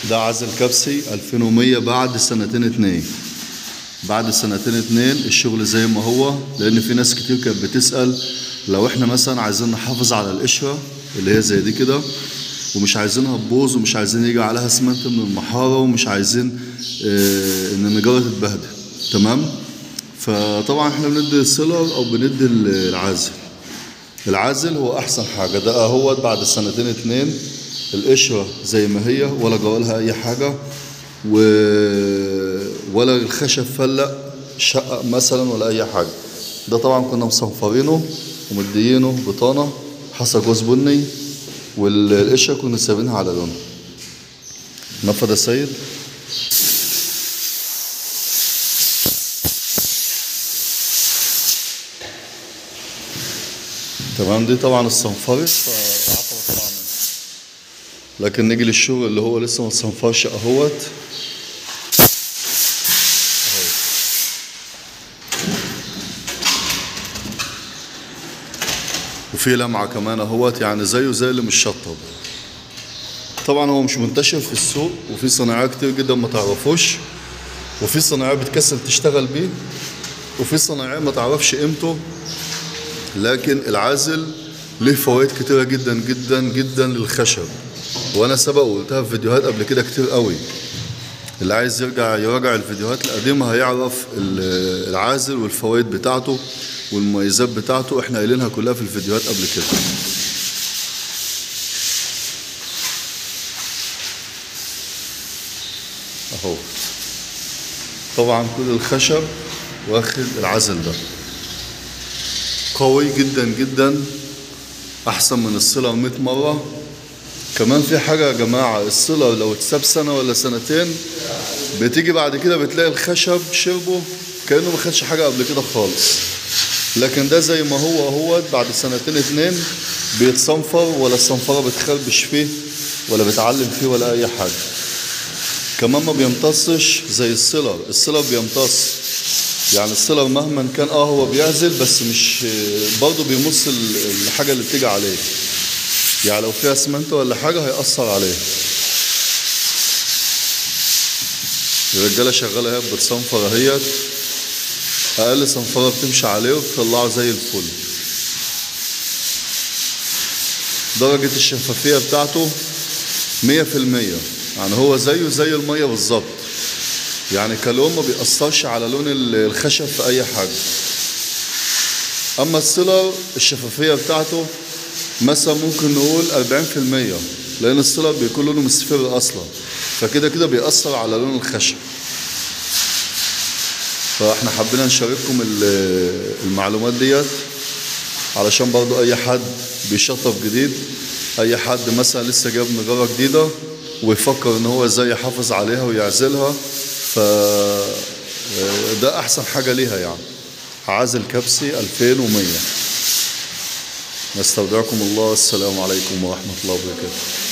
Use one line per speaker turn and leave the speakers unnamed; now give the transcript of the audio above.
ده عزل كبسي 2100 بعد سنتين اتنين بعد سنتين اتنين الشغل زي ما هو لان في ناس كتير كانت بتسأل لو احنا مثلا عايزين نحافظ على القشرة اللي هي زي دي كده ومش عايزينها تبوظ ومش عايزين يجي عليها اسمنت من المحارة ومش عايزين اه ان النجارة تتبهدل تمام فطبعا احنا بندي السيلر او بندي العازل العازل هو احسن حاجة ده اهوت بعد سنتين اتنين القشرة زي ما هي ولا جوالها اي حاجة و... ولا الخشب فلق شقق مثلا ولا اي حاجة ده طبعا كنا مصنفرينه ومديينه بطانة حصى جوز بني والقشرة كنا سايبينها على لونها نفض يا سيد تمام دي طبعا الصنفرة فعفرة طبعا لكن نيجي للشغل اللي هو لسه ما اتصنفرش اهوت وفي لمعة كمان اهوت يعني زيه زي اللي مش شطب طبعا هو مش منتشر في السوق وفي صناعات كتير جدا ما تعرفوش وفي صناعات بتكسل تشتغل بيه وفي صناعات ما تعرفش قيمته لكن العازل له فوائد كتيرة جدا جدا جدا للخشب وانا سبق وقلتها في فيديوهات قبل كده كتير قوي اللي عايز يرجع يراجع الفيديوهات القديمة هيعرف العازل والفوائد بتاعته والمميزات بتاعته احنا قايلينها كلها في الفيديوهات قبل كده اهو طبعا كل الخشب واخد العزل ده قوي جدا جدا احسن من السيلر 100 مره كمان في حاجه يا جماعه السيلر لو اتساب سنه ولا سنتين بتيجي بعد كده بتلاقي الخشب شربه كانه ما خدش حاجه قبل كده خالص لكن ده زي ما هو هو بعد سنتين اتنين بيتصنفر ولا الصنفره بتخربش فيه ولا بتعلم فيه ولا اي حاجه كمان ما بيمتصش زي السيلر السيلر بيمتص يعني السيلر مهما كان اه هو بيعزل بس مش برضه بيمص الحاجة اللي بتيجي عليه يعني لو فيها اسمنت ولا حاجة هيأثر عليه الرجالة شغالة اهي بتصنفر اهيت أقل صنفرة بتمشي عليه وبتطلعه زي الفل درجة الشفافية بتاعته مية في المية يعني هو زيه زي المية بالظبط يعني كلون ما بيأثرش على لون الخشب في أي حاجة أما السيلر الشفافية بتاعته مثلا ممكن نقول 40% لأن السيلر بيكون لونه مصفر أصلا فكده كده بيأثر على لون الخشب فاحنا حبينا نشارككم المعلومات ديت علشان برضو أي حد بيشطب جديد أي حد مثلا لسه جاب نجارة جديدة ويفكر ان هو ازاي يحافظ عليها ويعزلها ف ده احسن حاجة ليها يعني عازل كبسي 2100 نستودعكم الله السلام عليكم ورحمة الله وبركاته